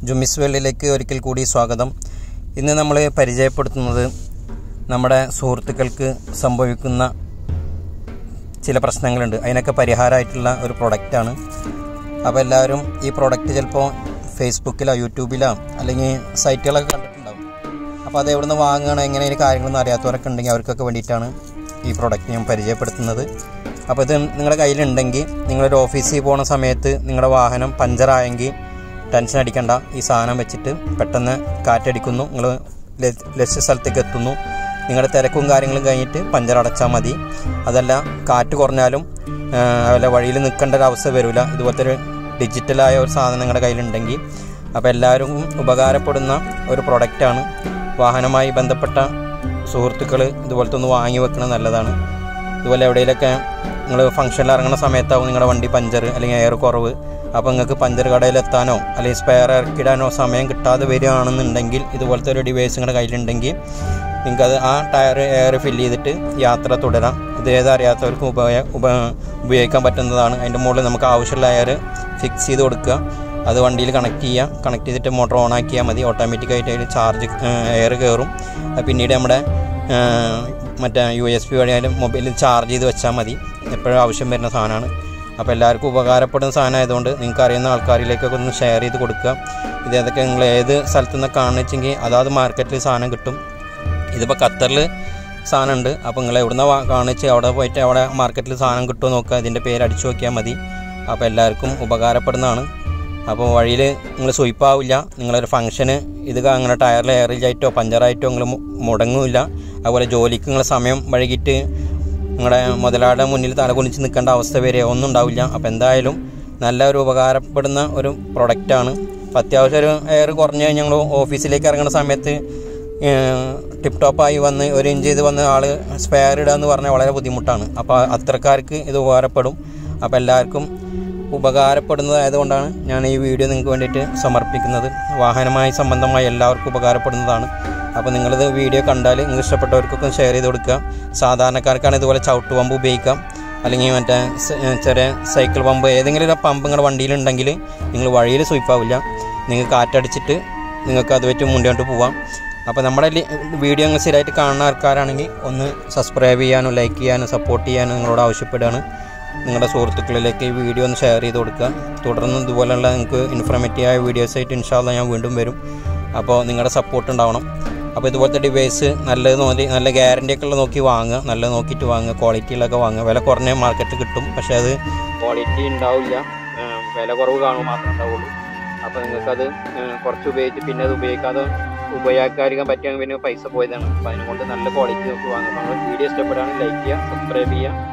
ജുമിസ് വേൾഡിലേക്ക് ഒരിക്കൽ കൂടി സ്വാഗതം ഇന്ന് നമ്മൾ പരിചയപ്പെടുത്തുന്നത് നമ്മുടെ സുഹൃത്തുക്കൾക്ക് സംഭവിക്കുന്ന ചില പ്രശ്നങ്ങളുണ്ട് അതിനൊക്കെ പരിഹാരമായിട്ടുള്ള ഒരു പ്രൊഡക്റ്റാണ് അപ്പോൾ എല്ലാവരും ഈ പ്രൊഡക്റ്റ് ചിലപ്പോൾ ഫേസ്ബുക്കിലോ യൂട്യൂബിലോ അല്ലെങ്കിൽ സൈറ്റുകളൊക്കെ കണ്ടിട്ടുണ്ടാവും അപ്പോൾ അത് എവിടെ നിന്ന് വാങ്ങണം എങ്ങനെ ഇതിന് കാര്യങ്ങളൊന്നും അറിയാത്തവരൊക്കെ ഉണ്ടെങ്കിൽ അവർക്കൊക്കെ വേണ്ടിയിട്ടാണ് ഈ പ്രൊഡക്റ്റ് ഞാൻ പരിചയപ്പെടുത്തുന്നത് അപ്പോൾ ഇത് നിങ്ങളുടെ കയ്യിലുണ്ടെങ്കിൽ നിങ്ങളൊരു ഓഫീസിൽ പോകുന്ന സമയത്ത് നിങ്ങളുടെ വാഹനം പഞ്ചറായെങ്കിൽ ടെൻഷൻ അടിക്കണ്ട ഈ സാധനം വെച്ചിട്ട് പെട്ടെന്ന് കാറ്റടിക്കുന്നു നിങ്ങൾ ലക്ഷ്യ സ്ഥലത്തേക്ക് എത്തുന്നു നിങ്ങളുടെ തിരക്കും കാര്യങ്ങളും കഴിഞ്ഞിട്ട് പഞ്ചർ അടച്ചാൽ മതി അതല്ല കാറ്റ് കുറഞ്ഞാലും വല്ല വഴിയിൽ നിൽക്കേണ്ട ഒരു അവസ്ഥ വരില്ല ഇതുപോലത്തെ ഒരു ഡിജിറ്റലായ ഒരു സാധനം നിങ്ങളുടെ കയ്യിലുണ്ടെങ്കിൽ അപ്പോൾ എല്ലാവരും ഉപകാരപ്പെടുന്ന ഒരു പ്രൊഡക്റ്റാണ് വാഹനമായി ബന്ധപ്പെട്ട സുഹൃത്തുക്കൾ ഇതുപോലത്തെ ഒന്ന് വാങ്ങി വെക്കുന്നത് നല്ലതാണ് ഇതുപോലെ എവിടെയെങ്കിലൊക്കെ നിങ്ങൾ ഫംഗ്ഷനിൽ ഇറങ്ങുന്ന സമയത്താവും നിങ്ങളുടെ വണ്ടി പഞ്ചർ അല്ലെങ്കിൽ എയർ കുറവ് അപ്പോൾ നിങ്ങൾക്ക് പഞ്ചർ കടയിൽ എത്താനോ അല്ലെങ്കിൽ സ്പെയർ ഇറക്കിടാനോ സമയം കിട്ടാതെ വരികയാണെന്നുണ്ടെങ്കിൽ ഇതുപോലത്തെ ഒരു ഡിവൈസ് നിങ്ങളുടെ കയ്യിലുണ്ടെങ്കിൽ നിങ്ങൾക്കത് ആ ടയർ എയർ ഫില്ല് ചെയ്തിട്ട് യാത്ര തുടരാം ഇത് ഏതറിയാത്തവർക്ക് ഉപയ ഉപ ഉപയോഗിക്കാൻ പറ്റുന്നതാണ് അതിൻ്റെ മുകളിൽ നമുക്ക് ആവശ്യമുള്ള എയർ ഫിക്സ് ചെയ്ത് കൊടുക്കുക അത് വണ്ടിയിൽ കണക്ട് ചെയ്യുക കണക്ട് ചെയ്തിട്ട് മോട്ടോർ ഓൺ ആക്കിയാൽ മതി ഓട്ടോമാറ്റിക്കായിട്ട് അതിൽ ചാർജ് എയർ കയറും അത് പിന്നീട് നമ്മുടെ മറ്റേ യു എസ് പി വഴിയായാലും മൊബൈലിൽ ചാർജ് ചെയ്ത് വെച്ചാൽ മതി എപ്പോഴും ആവശ്യം വരുന്ന സാധനമാണ് അപ്പോൾ എല്ലാവർക്കും ഉപകാരപ്പെടുന്ന സാധനം ആയതുകൊണ്ട് നിങ്ങൾക്ക് അറിയുന്ന ആൾക്കാരിലേക്കൊക്കെ ഒന്ന് ഷെയർ ചെയ്ത് കൊടുക്കുക ഇത് ഏതൊക്കെ നിങ്ങൾ ഏത് സ്ഥലത്തു നിന്ന് കാണിച്ചെങ്കിൽ അതാത് മാർക്കറ്റിൽ സാധനം കിട്ടും ഇതിപ്പോൾ ഖത്തറിൽ സാധനം ഉണ്ട് അപ്പോൾ നിങ്ങൾ എവിടുന്ന കാണിച്ച് അവിടെ പോയിട്ട് അവിടെ മാർക്കറ്റിൽ സാധനം കിട്ടുമോ നോക്കുക ഇതിൻ്റെ പേര് അടിച്ചു നോക്കിയാൽ മതി അപ്പോൾ എല്ലാവർക്കും ഉപകാരപ്പെടുന്നതാണ് അപ്പോൾ വഴിയിൽ നിങ്ങൾ സ്വയിപ്പാവില്ല നിങ്ങളൊരു ഫംഗ്ഷന് ഇത് അങ്ങനെ ടയറിൽ എയറിലായിട്ടോ പഞ്ചറായിട്ടോ നിങ്ങൾ മുടങ്ങില്ല അതുപോലെ ജോലിക്ക് നിങ്ങൾ സമയം വൈകിട്ട് നിങ്ങളുടെ മുതലാളിയുടെ മുന്നിൽ തലകുനിച്ച് നിൽക്കേണ്ട അവസ്ഥ വരെ ഒന്നും ഉണ്ടാവില്ല അപ്പോൾ എന്തായാലും നല്ല ഒരു ഉപകാരപ്പെടുന്ന ഒരു പ്രൊഡക്റ്റാണ് അപ്പോൾ അത്യാവശ്യം ഒരു എയർ കുറഞ്ഞ് കഴിഞ്ഞാൽ ഞങ്ങൾ ഓഫീസിലേക്ക് ഇറങ്ങുന്ന സമയത്ത് ടിപ്പ് ടോപ്പായി വന്ന് ഒരു ഇഞ്ച് ചെയ്ത് വന്ന ആൾ സ്പെയർ ഇടുക എന്ന് പറഞ്ഞാൽ വളരെ ബുദ്ധിമുട്ടാണ് അപ്പോൾ അത്രക്കാർക്ക് ഇത് ഉപകാരപ്പെടും അപ്പോൾ എല്ലാവർക്കും ഉപകാരപ്പെടുന്നതായതുകൊണ്ടാണ് ഞാൻ ഈ വീഡിയോ നിങ്ങൾക്ക് വേണ്ടിയിട്ട് സമർപ്പിക്കുന്നത് വാഹനമായി സംബന്ധമായി എല്ലാവർക്കും ഉപകാരപ്പെടുന്നതാണ് അപ്പോൾ നിങ്ങളിത് വീഡിയോ കണ്ടാൽ നിങ്ങൾക്ക് ഇഷ്ടപ്പെട്ടവർക്കൊക്കെ ഷെയർ ചെയ്ത് കൊടുക്കുക സാധാരണക്കാർക്കാണ് ഇതുപോലെ ചവിട്ട് പമ്പ് ഉപയോഗിക്കാം അല്ലെങ്കിൽ മറ്റേ ചെറിയ സൈക്കിൾ പമ്പ് ഏതെങ്കിലും ഒരു പമ്പ് നിങ്ങളുടെ വണ്ടിയിലുണ്ടെങ്കിൽ നിങ്ങൾ വഴിയിൽ സ്വീപ്പാവില്ല നിങ്ങൾക്ക് കാറ്റടിച്ചിട്ട് നിങ്ങൾക്ക് അത് വെച്ച് മുന്നോട്ട് പോവാം അപ്പോൾ നമ്മുടെ വീഡിയോ നിങ്ങൾ സ്ഥിരമായിട്ട് കാണുന്ന ആൾക്കാരാണെങ്കിൽ ഒന്ന് സബ്സ്ക്രൈബ് ചെയ്യാനും ലൈക്ക് ചെയ്യാനും സപ്പോർട്ട് ചെയ്യാനും നിങ്ങളോട് ആവശ്യപ്പെടുകയാണ് നിങ്ങളുടെ സുഹൃത്തുക്കളിലേക്ക് ഈ വീഡിയോ ഒന്ന് ഷെയർ ചെയ്ത് കൊടുക്കുക തുടർന്ന് ഇതുപോലെയുള്ള നിങ്ങൾക്ക് ഇൻഫർമേറ്റീവായ വീഡിയോസായിട്ട് ഇൻഷാല്ല ഞാൻ വീണ്ടും വരും അപ്പോൾ നിങ്ങളുടെ സപ്പോർട്ട് ഉണ്ടാവണം അപ്പോൾ ഇതുപോലത്തെ ഡിവൈസ് നല്ലത് നോക്കി നല്ല ഗ്യാരണ്ടി ഒക്കെ ഉള്ള നോക്കി വാങ്ങുക നല്ലത് നോക്കിയിട്ട് വാങ്ങുക ക്വാളിറ്റിയിലൊക്കെ വാങ്ങുക വില കുറഞ്ഞ മാർക്കറ്റ് കിട്ടും പക്ഷേ അത് ക്വാളിറ്റി ഉണ്ടാവില്ല വില കുറവ് കാണുമ്പോൾ മാത്രമേ ഉണ്ടാവുള്ളൂ അപ്പോൾ നിങ്ങൾക്കത് കുറച്ച് ഉപയോഗിച്ച് പിന്നെ അത് ഉപയോഗിക്കാതെ ഉപയോഗിക്കാതിരിക്കാൻ പറ്റുകയാണെങ്കിൽ പിന്നെ പൈസ പോയതാണ് അപ്പോൾ അതിനുകൊണ്ട് നല്ല ക്വാളിറ്റി നോക്കി വാങ്ങുക നമ്മൾ വീഡിയോ ഇഷ്ടപ്പെടുകയാണെങ്കിൽ ലൈക്ക് ചെയ്യുക സബ്സ്ക്രൈബ് ചെയ്യുക